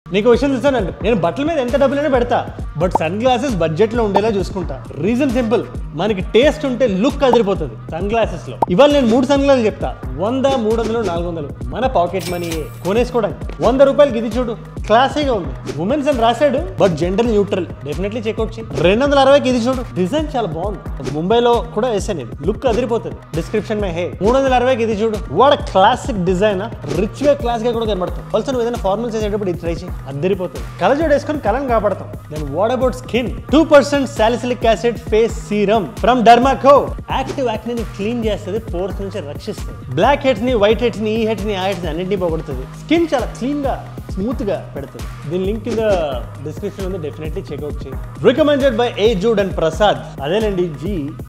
నీకు విషయం తెలుసానండి నేను బట్టల మీద ఎంత డబ్బులైనా పెడతా బట్ సన్ గ్లాసెస్ బడ్జెట్ లో ఉండేలా చూసుకుంటా రీజన్ సింపుల్ మనకి టేస్ట్ ఉంటే లుక్ అదిరిపోతుంది సన్ గ్లాసెస్ లో ఇవాళ నేను మూడు సన్ గ్లాసులు చెప్తా వంద మూడు వందలు నాలుగు వందలు మన పాకెట్ మనీ కొనేసుకోవడానికి వంద రూపాయలకి ఇది చూడు క్లాసీగా ఉంది ఉమెన్స్ అని రాశాడు but gender neutral definitely check out చేయి రెండు వందల అరవైకి ఇది చూడు డిజైన్ చాలా బాగుంది అది ముంబైలో కూడా వేసాను ఇది లుక్ అదిరిపోతుంది డిస్క్రిప్షన్ మే హే మూడు వందల అరవైకి ఇది చూడు వాడ క్లాసిక్ డిజైన్ రిచ్ గా క్లాస్ గా కూడా కనబడతాం ఆల్సో నువ్వు ఏదైనా ఫార్మల్స్ చేసేటప్పుడు ఇది ట్రై చేయి అదిరిపోతుంది కలజోడు వేసుకొని కలం కాపాడతాం then what about skin two percent salicylic acid face serum from Dermaco active acne clean చేస్తుంది పోర్స్ నుంచి రక్షిస్తుంది బ్లాక్ హెడ్స్ ని వైట్ హెడ్స్ ని ఈ హెడ్స్ ని ఆ హెడ్స్ ని అన్నింటినీ పోగొడుతుంది స్కిన్ చాలా క్లీన్ గా స్మూత్ గా పెడుతుంది దీని లింక్ కింద డిస్క్రిప్షన్ ఉంది డెఫినెట్లీ చెక్అవుట్ చేయి recommended by A Jude and Prasad అదేనండి జీ